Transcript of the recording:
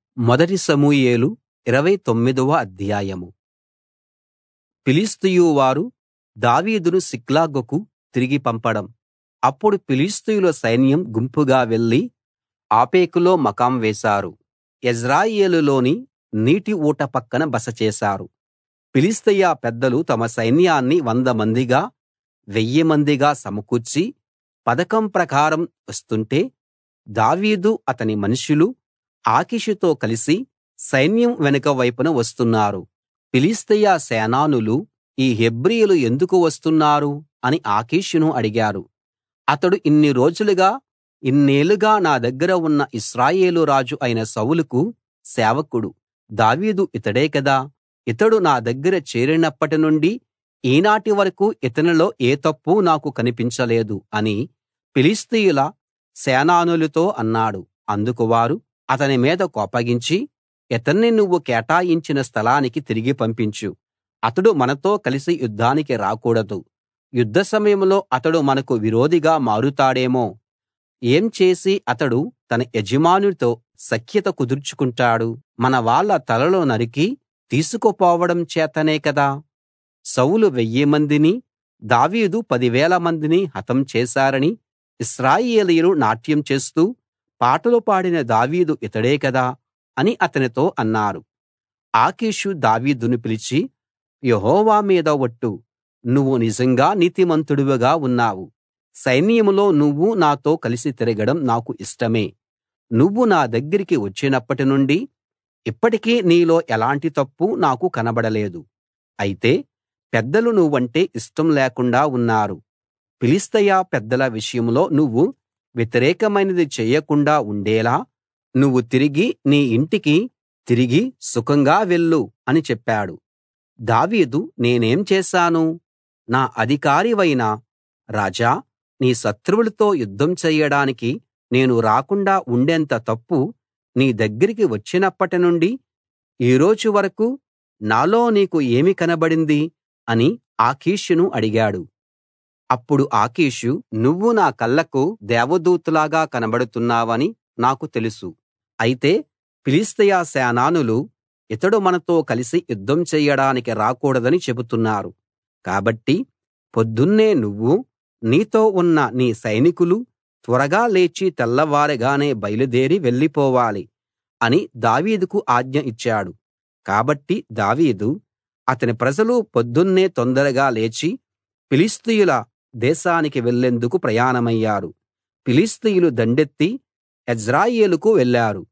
మొదటి సమూయేలు ఇరవై తొమ్మిదవ అధ్యాయం ఫిలిష్తీయ వారు దావీదును సిక్లగుకు తిరిగి పంపడం అప్పుడు ఫిలిష్తీయుల సైన్యం గుంపుగా వెళ్లి ఆఫెకులో మకాం వేశారు యెజ్రెయేలులోని నీటి ఊట పక్కన బస చేశారు ఫిలిష్తీయ పెద్దలు తమ సైన్యాన్ని వందమందిగా వెయ్యిమందిగా సమకూర్చి పథకం ప్రకారం వస్తుంటే దావీదు అతని మనుషులు ఆకీషుతో కలిసి సైన్యం వెనుక వైపున వస్తున్నారు ఫిలిష్తీయ సేనానులు ఈ హెబ్రీయులు ఎందుకు వస్తున్నారు అని ఆకీషును అడిగారు అతడు ఇన్ని రోజులుగా ఇన్నేళ్లుగా నా దగ్గర ఉన్న ఇశ్రాయేలు రాజు అయిన సౌలుకు సేవకుడు దావీదు ఇతడే కదా ఇతడు నా దగ్గర చేరినప్పటి నుండి ఈనాటి వరకూ ఇతనిలో ఏ తప్పూ నాకు కనిపించలేదు అని ఫిలిష్తీయుల సేనానులతో అన్నాడు అందుకు వారు అతని మీద కోపగించి ఇతన్ని నువ్వు కేటాయించిన స్థలానికి తిరిగి పంపించు అతడు మనతో కలిసి యుద్ధానికి రాకూడదు యుద్ధ సమయంలో అతడు మనకు విరోధిగా మారుతాడేమో ఏం చేసి అతడు తన యజమానునితో సఖ్యత కుదుర్చుకుంటాడు మన వాళ్ళ తలలు నరికి తీసుకుపోవడం చేతనే కదా సౌలు వెయ్యిమందిని దావీదు పదివేల మందిని హతం చేశారని ఇశ్రాయేలీయులు నాట్యం చేస్తూ పాటలు పాడిన దావీదు ఇతడే కదా అని అతనితో అన్నారు ఆకీషు దావీదును పిలిచి యెహోవా మీద ఒట్టు నువ్వు నిజంగా నీతిమంతుడివిగా ఉన్నావు సైన్యంలో నువ్వు నాతో కలిసి తిరగడం నాకు ఇష్టమే నువ్వు నా దగ్గరికి వచ్చినప్పటి నుండి ఇప్పటికీ నీలో ఎలాంటి తప్పు నాకు కనబడలేదు అయితే పెద్దలు నువ్వంటే ఇష్టం లేకుండా ఉన్నారు ఫిలిష్తీయ పెద్దల విషయంలో నువ్వు వ్యతిరేకమైనది చెయ్యకుండా ఉండేలా నువ్వు తిరిగి నీ ఇంటికి తిరిగి సుఖంగా వెళ్ళు అని చెప్పాడు దావీదు నేనేం చేశాను నా అధికారివైన రాజా నీ శత్రువులతో యుద్ధం చెయ్యడానికి నేను రాకుండా ఉండేంత తప్పు నీ దగ్గరికి వచ్చినప్పటి నుండి ఈ రోజు వరకూ నాలో నీకు ఏమి కనబడింది అని ఆకీషును అడిగాడు అప్పుడు ఆకీషు నువ్వు నా కళ్ళకు దేవదూతలాగా కనబడుతున్నావని నాకు తెలుసు అయితే ఫిలిష్తీయ సేనానులు ఇతడు మనతో కలిసి యుద్ధం చెయ్యడానికి రాకూడదని చెబుతున్నారు కాబట్టి పొద్దున్నే నువ్వు నీతో ఉన్న నీ సైనికులు త్వరగా లేచి తెల్లవారగానే బయలుదేరి వెళ్ళిపోవాలి అని దావీదుకు ఆజ్ఞ ఇచ్చాడు కాబట్టి దావీదు అతని ప్రజలు పొద్దున్నే తొందరగా లేచి ఫిలిష్తీయుల దేశానికి వెళ్లేందుకు ప్రయాణమయ్యారు ఫిలిష్తీయులు దండెత్తి యెజ్రెయేలుకు వెళ్ళారు